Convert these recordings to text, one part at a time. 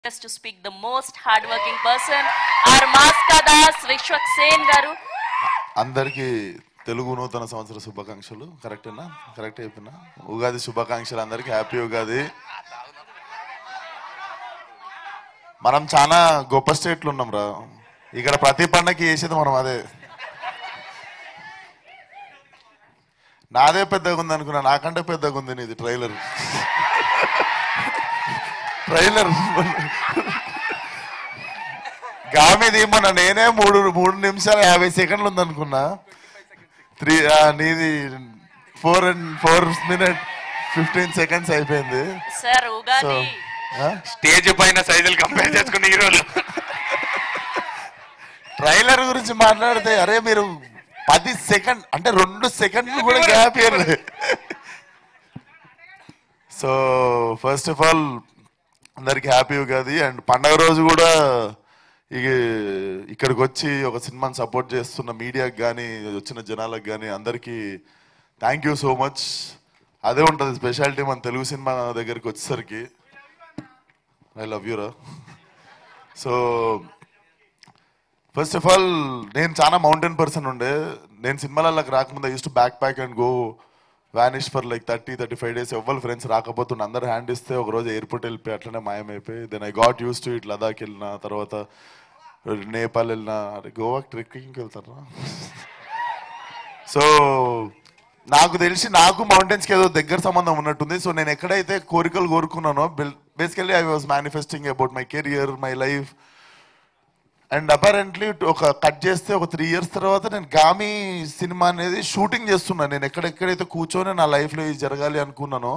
us to speak the most hardworking person, our Maskadas Vishwak Sen garu. అందరికీ తెలుగు నూతన సంవత్సర శుభాకాంక్షలు కరెక్టేనా కరెక్ట్ అయిపోయినా ఉగాది శుభాకాంక్షలు అందరికీ హ్యాపీ ఉగాది మనం చాలా గొప్ప స్టేట్లు ఉన్నాం రా ఇక్కడ ప్రతి పండగకి వేసేది మనం అదే నాదే పెద్దగా ఉంది అనుకున్నా నాకంటే పెద్దగా ఉంది నీది ట్రైలర్ ట్రైలర్ గామిది మొన్న నేనే మూడు మూడు నిమిషాలు యాభై సెకండ్లు ఉందనుకున్నా త్రీ నీది four and four minute fifteen seconds అయిపోయింది Sir, సో Ugadi. స్టేజ్ పైన సైజులు కంపేర్ చేసుకుని హీరోలు ట్రైలర్ గురించి మాట్లాడితే అరే మీరు పది సెకండ్ అంటే రెండు సెకండ్లు కూడా గ్యాప్ ఇవ్వలేదు సో ఫస్ట్ ఆఫ్ ఆల్ అందరికి హ్యాపీ ఉగాది అండ్ పండగ రోజు కూడా ఇక ఇక్కడికి వచ్చి ఒక సినిమాని సపోర్ట్ చేస్తున్న మీడియాకి కానీ వచ్చిన జనాలకు కానీ అందరికీ థ్యాంక్ యూ సో మచ్ అదే ఉంటుంది స్పెషాలిటీ మన తెలుగు సినిమా దగ్గరికి వచ్చేసరికి ఐ లవ్ యూరా సో ఫస్ట్ ఆఫ్ ఆల్ నేను చాలా మౌంటైన్ పర్సన్ ఉండే నేను సినిమాలకు రాకముందు use to backpack and go vanish for like thirty thirty five days ఎవ్వరు ఫ్రెండ్స్ రాకపోతుండే అందరు హ్యాండ్ ఇస్తే ఒక రోజు ఎయిర్పోర్ట్ వెళ్ళిపోయి అట్లనే మాయమైపోయి then I got use to it Ladakh వెళ్ళిన తర్వాత నేపాల్ వెళ్ళిన అరే గోవాకి ట్రెక్కింగ్కి వెళ్తారా సో నాకు తెలిసి నాకు మౌంటైన్స్కి ఏదో దగ్గర సంబంధం ఉన్నట్టుంది సో నేను ఎక్కడైతే కోరికలు కోరుకున్నానో basically I was manifesting about my career my life and apparently ఒక కట్ చేస్తే ఒక త్రీ ఇయర్స్ తర్వాత నేను గామి సినిమా అనేది షూటింగ్ చేస్తున్నాను నేను ఎక్కడెక్కడైతే కూర్చొని నా లైఫ్లో ఇది జరగాలి అనుకున్నానో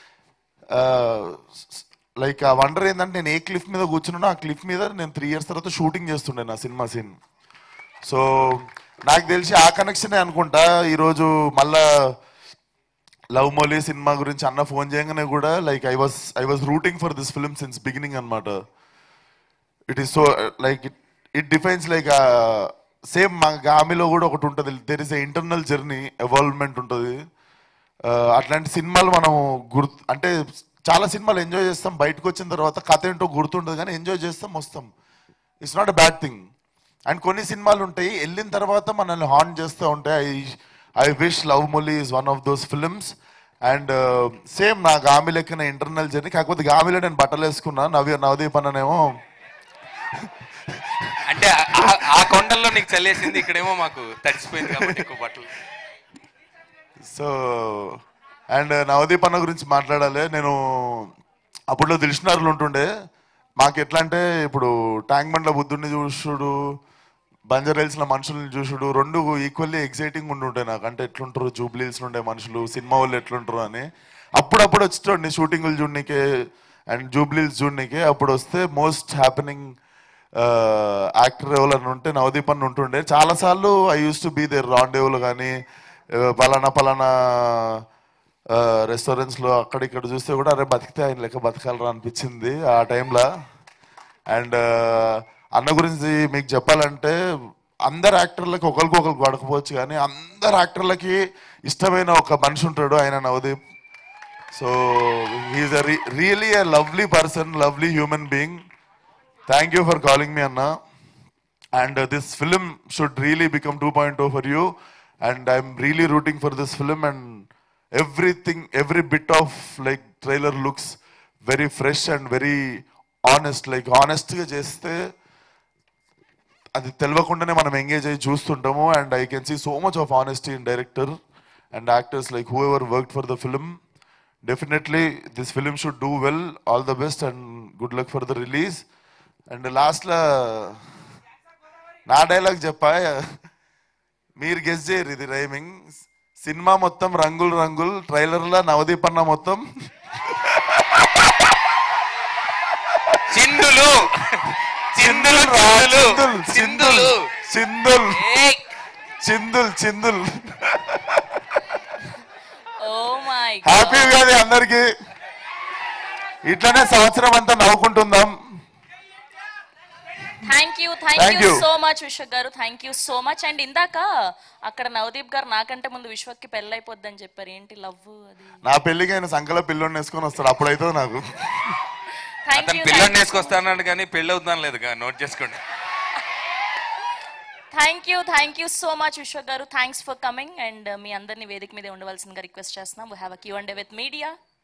లైక్ ఆ వండర్ ఏంటంటే నేను ఏ క్లిఫ్ మీద కూర్చున్నానో ఆ క్లిఫ్ మీద నేను త్రీ ఇయర్స్ తర్వాత షూటింగ్ చేస్తుండే నా సినిమా సీన్ సో నాకు తెలిసి ఆ కనెక్షనే అనుకుంటా ఈరోజు మళ్ళా లవ్ మోలీ సినిమా గురించి అన్న ఫోన్ చేయగానే కూడా like I was I was rooting for this film since beginning అనమాట it is so like it it defines like same మా గామిలో కూడా ఒకటి ఉంటుంది there is a internal journey evolvement ఉంటుంది అట్లాంటి సినిమాలు మనం గుర్తు అంటే చాలా సినిమాలు ఎంజాయ్ చేస్తాం బయటకు వచ్చిన తర్వాత కథ ఏంటో గుర్తుండదు కానీ ఎంజాయ్ చేస్తాం వస్తాం it's not a bad thing and కొన్ని సినిమాలు ఉంటాయి వెళ్ళిన తర్వాత మనల్ని హార్న్ చేస్తూ ఉంటాయి I I wish love Mouli is one of those films and same నా గామి లెక్కన ఇంటర్నల్ జర్నీ కాకపోతే గామిలో నేను బట్టలు వేసుకున్నా నవ్య నవదీప్ అన్ననేమో అంటే ఆ- ఆ కొండల్లో నీకు చల్లేసింది ఇక్కడేమో మాకు తడిసిపోయింది కాబట్టి ఎక్కువ బట్టలు సో అండ్ నవదీప్ అన్న గురించి మాట్లాడాలి నేను అప్పుడులో దిల్షనార్లు ఉంటుండే మాకు ఎట్లా అంటే ఇప్పుడు ట్యాంక్ బండ్ల బుద్ధుడిని చూసుడు బంజర్ హిల్స్లో మనుషుల్ని చూసుడు రెండు ఈక్వల్లీ ఎక్సైటింగ్ ఉంటుంటాయి నాకు అంటే ఎట్లుంటారు జూబ్లీల్స్ ఉండే మనుషులు సినిమా వాళ్ళు ఎట్లుంటారు అని అప్పుడప్పుడు వచ్చేటండి షూటింగ్లు చూడనీకే అండ్ జూబ్లీల్స్ చూడనీకే అప్పుడు వస్తే మోస్ట్ హ్యాపెనింగ్ యాక్టర్ ఎవరైనా ఉంటే నవదీప్ అన్న ఉంటుండే చాలాసార్లు I use to be there రాండేవులు కానీ పలానా పలానా రెస్టారెంట్స్లో అక్కడిక్కడ చూస్తే కూడా అరే బతికితే ఆయన లెక్క బతకాలరా అనిపించింది ఆ టైంలో అండ్ అన్న గురించి మీకు చెప్పాలంటే అందరు యాక్టర్లకి ఒకరికి ఒకరికి పడకపోవచ్చు కానీ అందరు యాక్టర్లకి ఇష్టమైన ఒక మనిషి ఉంటాడు ఆయన Navdeep so he's a really a lovely person lovely human being thank you for calling me అన్న and this film should really become two point o for you and I'm really rooting for this film and everything every bit of like trailer looks very fresh and very honest like ఆనెస్ట్గా చేస్తే అది తెలియకుండానే మనం engage అయ్యి చూస్తుంటాము and I can see so much of honesty in director and actors like who ever work for the film definitely this film should do well all the best and good luck for the release and లాస్ట్లో నా dialogue చెప్పా మీరు guess చేయరు ఇది rhyming cinema మొత్తం రంగులు రంగులు ట్రైలర్లో నవదీప్ అన్న మొత్తం చిందులు చిందులు రా, చిందులు చిందుల్ చిందులు చిందుల్ ఏయ్! చిందుల్ చిందుల్ Oh my happy god. Ugadi అందరికి ఇట్లనే సంవత్సరం అంతా నవ్వుకుంటుందాం thank you thank Thank you you. So much Vishwak garu thank you so much and ఇందాక అక్కడ నవదీప్ గారు నాకంటే ముందు విశ్వక్కి పెళ్ళైపోద్దని చెప్పారు ఏంటి లవ్ అది నా పెళ్లికి ఆయన సంకల పిల్లోని వేసుకొని వస్తాడు అప్పుడైతే నాకు థ్యాంక్ అతను యూ పిల్లని వేసుకొస్తాన్నాడు కానీ పెళ్ళి అవుతాను లేదు నోట్ చేసుకోండి thank you thank you so much Vishwa garu thanks for coming and మీ అందరినీ వేదిక మీద ఉండవలసిందిగా రిక్వెస్ట్ చేస్తున్నాం we have a Q and with media